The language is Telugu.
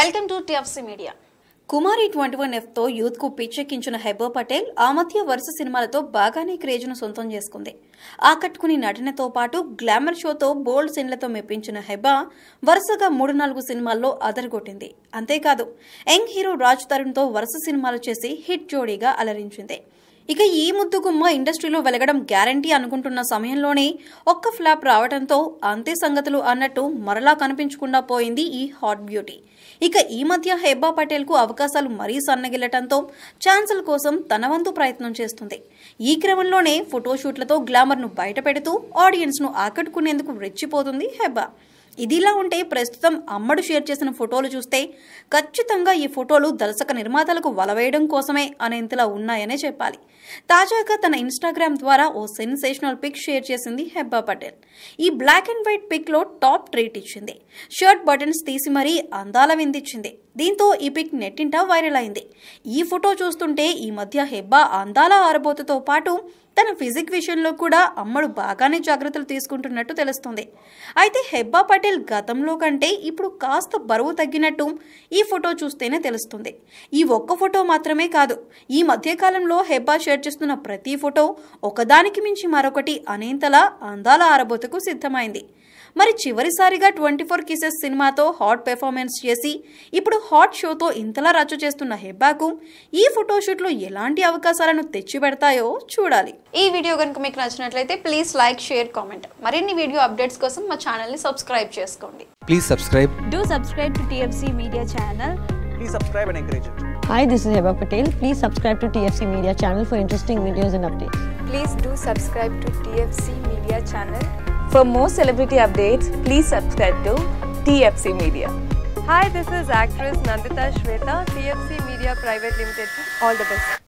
Welcome to TFC media Kumari twenty one F తో యూత్ కు పిచ్చెక్కించిన హెబో పటేల్ ఆ మధ్య వరుస సినిమాలతో బాగానే క్రేజ్ను సొంతం చేసుకుంది ఆకట్టుకుని నటనతో పాటు గ్లామర్ షోతో బోల్డ్ సీన్లతో మెప్పించిన హెబా వరుసగా మూడు నాలుగు సినిమాల్లో అదరగొట్టింది అంతేకాదు యంగ్ హీరో రాజ్ తరుణ్ తో వరుస సినిమాలు చేసి హిట్ జోడీగా అలరించింది ఇక ఈ ముద్దుగుమ్మ ఇండస్ట్రీలో వెలగడం గ్యారంటీ అనుకుంటున్న సమయంలోనే ఒక్క ఫ్లాప్ రావడంతో అంతే సంగతులు అన్నట్టు మరలా కనిపించకుండా పోయింది ఈ హాట్ బ్యూటీ ఇక ఈ మధ్య హెబ్బా పటేల్ కు అవకాశాలు మరీ సన్నగిల్లటంతో ఛాన్సుల కోసం తన వంతు ప్రయత్నం చేస్తుంది ఈ క్రమంలోనే ఫోటోషూట్లతో గ్లామర్ ను బయటపెడుతూ ఆడియన్స్ ను ఆకట్టుకునేందుకు రెచ్చిపోతుంది హెబ్బా ఇదిలా ఉంటే ప్రస్తుతం అమ్మడు షేర్ చేసిన ఫోటోలు చూస్తే ఖచ్చితంగా ఈ ఫోటోలు దర్శక నిర్మాతలకు వలవేయడం కోసమే అనేంతలా ఉన్నాయనే చెప్పాలి తాజాగా తన ఇన్స్టాగ్రామ్ ద్వారా ఓ సెన్సేషనల్ పిక్ షేర్ చేసింది హెబ్బా పటేల్ ఈ బ్లాక్ అండ్ వైట్ పిక్ లో టాప్ ట్రీట్ ఇచ్చింది షర్ట్ బటన్స్ తీసి మరీ అందాల విందిచ్చింది దీంతో ఈ పిక్ నెట్టింట వైరల్ అయింది ఈ ఫోటో చూస్తుంటే ఈ మధ్య హెబ్బా అందాల ఆరబోతుతో పాటు తన ఫిజిక్ విషయంలో కూడా అమ్మడు బాగానే జాగ్రత్తలు తీసుకుంటున్నట్టు తెలుస్తుంది అయితే హెబ్బా పటేల్ గతంలో కంటే ఇప్పుడు కాస్త బరువు తగ్గినట్టు ఈ ఫోటో చూస్తేనే తెలుస్తుంది ఈ ఒక్క ఫోటో మాత్రమే కాదు ఈ మధ్యకాలంలో హెబ్బా షేర్ చేస్తున్న ప్రతి ఫోటో ఒకదానికి మించి మరొకటి అనేంతలా అందాల ఆరబోతుకు సిద్ధమైంది మరి చివరిసారిగా ట్వంటీ ఫోర్ కిసెస్ సినిమాతో హాట్ పెర్ఫార్మెన్స్ చేసి ఇప్పుడు హాట్ షోతో ఇంతలా రచ్చ చేస్తున్న హెబ్బాకు ఈ ఫోటోషూట్లో ఎలాంటి అవకాశాలను తెచ్చిపెడతాయో చూడాలి ఈ వీడియో కనుక మీకు నచ్చినట్లయితే ప్లీజ్ లైక్ షేర్ కామెంట్ మరిన్ని వీడియో అప్డేట్స్ కోసం మా ఛానల్ని సబ్స్క్రైబ్ చేసుకోండి Please subscribe. Do subscribe to TFC Media channel. please subscribe and encourage it. Hi, this is Heba Patel. Please subscribe to TFC Media channel for interesting videos and updates. Please do subscribe to TFC Media channel. For more celebrity updates, please subscribe to TFC Media. Hi, this is actress Nandita Shweta, TFC Media Private Limited. All the best.